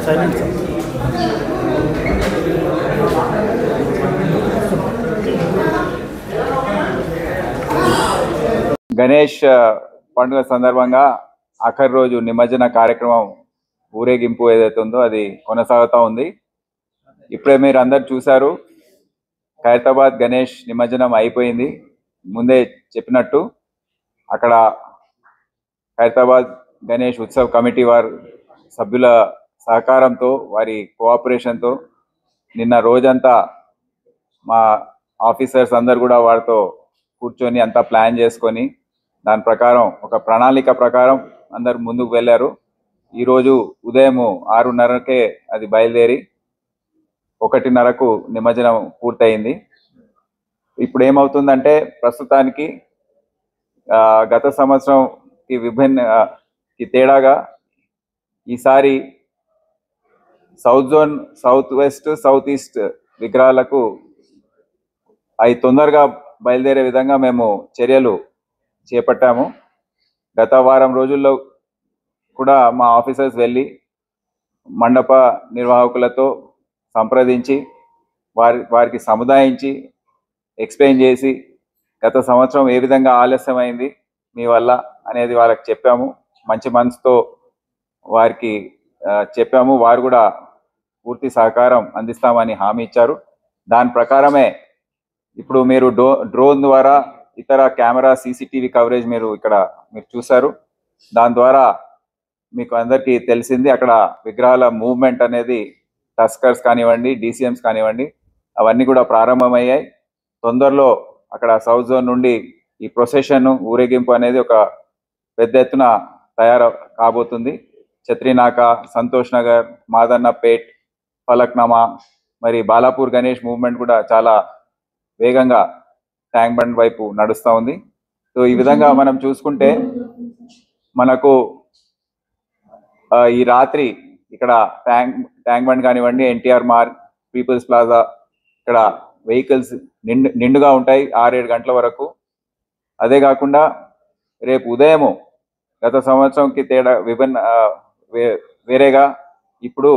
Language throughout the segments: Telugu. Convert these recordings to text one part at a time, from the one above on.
సైలెన్స్ గణేష్ ఆ, పండుగ సందర్భంగా ఆఖరి రోజు నిమజ్జన కార్యక్రమం ఊరేగింపు ఏదైతే ఉందో అది కొనసాగుతూ ఉంది ఇప్పుడే మీరు అందరు చూశారు ఖైరతాబాద్ గణేష్ నిమజ్జనం అయిపోయింది ముందే చెప్పినట్టు అక్కడ ఖైరతాబాద్ గణేష్ ఉత్సవ్ కమిటీ వారు సభ్యుల సహకారంతో వారి కోఆపరేషన్తో నిన్న రోజంతా మా ఆఫీసర్స్ అందరు కూడా వారితో కూర్చొని అంతా ప్లాన్ చేసుకొని దాని ప్రకారం ఒక ప్రణాళిక ప్రకారం అందరు ముందుకు వెళ్ళారు ఈరోజు ఉదయం ఆరున్నరకే అది బయలుదేరి ఒకటిన్నరకు నిమజ్జనం పూర్తయింది ఇప్పుడు ఏమవుతుందంటే ప్రస్తుతానికి ఆ, గత సంవత్సరంకి విభిన్న ఆ, కి తేడాగా ఈసారి south zone south west south east విగ్రహాలకు అవి తొందరగా బయలుదేరే విధంగా మేము చర్యలు చేపట్టాము గత వారం రోజుల్లో కూడా మా ఆఫీసర్స్ వెళ్ళి మండప నిర్వాహకులతో సంప్రదించి వారి వారికి సముదాయించి ఎక్స్ప్లెయిన్ చేసి గత సంవత్సరం ఏ విధంగా ఆలస్యమైంది మీ వల్ల అనేది వాళ్ళకి చెప్పాము మంచి మనసుతో వారికి ఆ, చెప్పాము వారు కూడా పూర్తి సహకారం అందిస్తామని హామీ ఇచ్చారు దాని ప్రకారమే ఇప్పుడు మీరు డ్రో డ్రోన్ ద్వారా ఇతర కెమెరా సీసీటీవీ కవరేజ్ మీరు ఇక్కడ మీరు చూసారు దాని ద్వారా మీకు అందరికీ తెలిసింది అక్కడ విగ్రహాల మూవ్మెంట్ అనేది టస్కర్స్ కానివ్వండి డీసీఎంస్ కానివ్వండి అవన్నీ కూడా ప్రారంభమయ్యాయి తొందరలో అక్కడ సౌత్ జోన్ నుండి ఈ ప్రొసెషన్ ఊరేగింపు అనేది ఒక పెద్ద ఎత్తున తయారు కాబోతుంది ఛత్రినాక సంతోష్ నగర్ మాదన్నపేట్ ఫలక్నామా మరి బాలాపూర్ గణేష్ మూవ్మెంట్ కూడా చాలా వేగంగా ట్యాంక్ బండ్ వైపు నడుస్తూ ఉంది సో ఈ విధంగా మనం చూసుకుంటే మనకు ఆ, ఈ రాత్రి ఇక్కడ ట్యాంక్ ట్యాంక్ బండ్ కానివ్వండి ఎన్టీఆర్ మార్క్ పీపుల్స్ ప్లాజా ఇక్కడ వెహికల్స్ నిండు నిండుగా ఉంటాయి ఆరేడు గంటల వరకు అదే కాకుండా రేపు ఉదయము గత సంవత్సరంకి తేడా విభిన్న ఆ, వే- వేరేగా ఇప్పుడు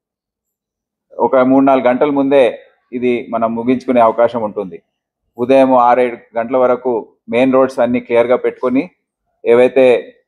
ఒక మూడు నాలుగు గంటల ముందే ఇది మనం ముగించుకునే అవకాశం ఉంటుంది ఉదయం ఆరేడు గంటల వరకు మెయిన్ రోడ్స్ అన్ని క్లియర్గా పెట్టుకొని ఏవైతే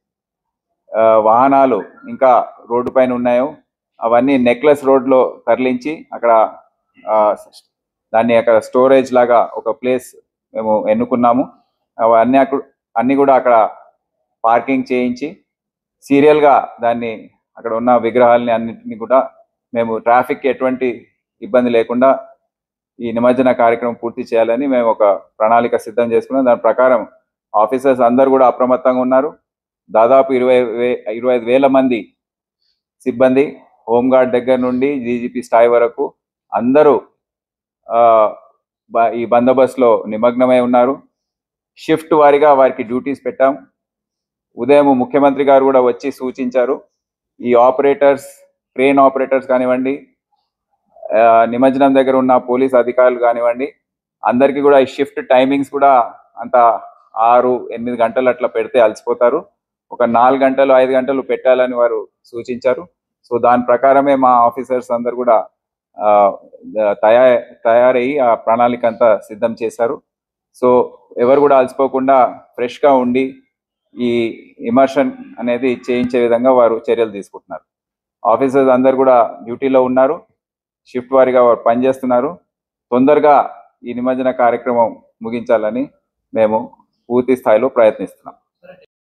ఆ, వాహనాలు ఇంకా రోడ్డు పైన ఉన్నాయో అవన్నీ నెక్లెస్ రోడ్లో తరలించి అక్కడ ఆ, దాన్ని అక్కడ స్టోరేజ్ లాగా ఒక ప్లేస్ మేము ఎన్నుకున్నాము అవన్నీ అక్కడ అన్ని కూడా అక్కడ పార్కింగ్ చేయించి సీరియల్గా దాన్ని అక్కడ ఉన్న విగ్రహాలని అన్నింటినీ కూడా మేము ట్రాఫిక్ ఎటువంటి ఇబ్బంది లేకుండా ఈ నిమజ్జన కార్యక్రమం పూర్తి చేయాలని మేము ఒక ప్రణాళిక సిద్ధం చేసుకున్నాం దాని ప్రకారం ఆఫీసర్స్ అందరు కూడా అప్రమత్తంగా ఉన్నారు దాదాపు ఇరవై వే ఇరవై ఐదు వేల మంది సిబ్బంది హోంగార్డ్ దగ్గర నుండి డీజీపీ స్థాయి వరకు అందరూ ఆ, బ- ఈ బందోబస్తులో నిమగ్నమై ఉన్నారు షిఫ్ట్ వారీగా వారికి డ్యూటీస్ పెట్టాం ఉదయం ముఖ్యమంత్రి గారు కూడా వచ్చి సూచించారు ఈ ఆపరేటర్స్ ట్రైన్ ఆపరేటర్స్ కానివ్వండి ఆ, నిమజ్జనం దగ్గర ఉన్న పోలీస్ అధికారులు కానివ్వండి అందరికీ కూడా ఈ షిఫ్ట్ టైమింగ్స్ కూడా అంత ఆరు ఎనిమిది గంటలు అట్లా పెడితే అలసిపోతారు ఒక నాలుగు గంటలు ఐదు గంటలు పెట్టాలని వారు సూచించారు సో దాని ప్రకారమే మా ఆఫీసర్స్ అందరు కూడా ఆ, తయా తయారయ్యి ఆ ప్రణాళిక అంతా సిద్ధం చేశారు సో ఎవరు కూడా అలసిపోకుండా ఫ్రెష్గా ఉండి ఈ ఇమర్షన్ అనేది చేయించే విధంగా వారు చర్యలు తీసుకుంటున్నారు ఆఫీసర్స్ అందరు కూడా డ్యూటీలో ఉన్నారు షిఫ్ట్ వారీగా వారు పనిచేస్తున్నారు తొందరగా ఈ నిమజ్జన కార్యక్రమం ముగించాలని మేము పూర్తి స్థాయిలో ప్రయత్నిస్తున్నాం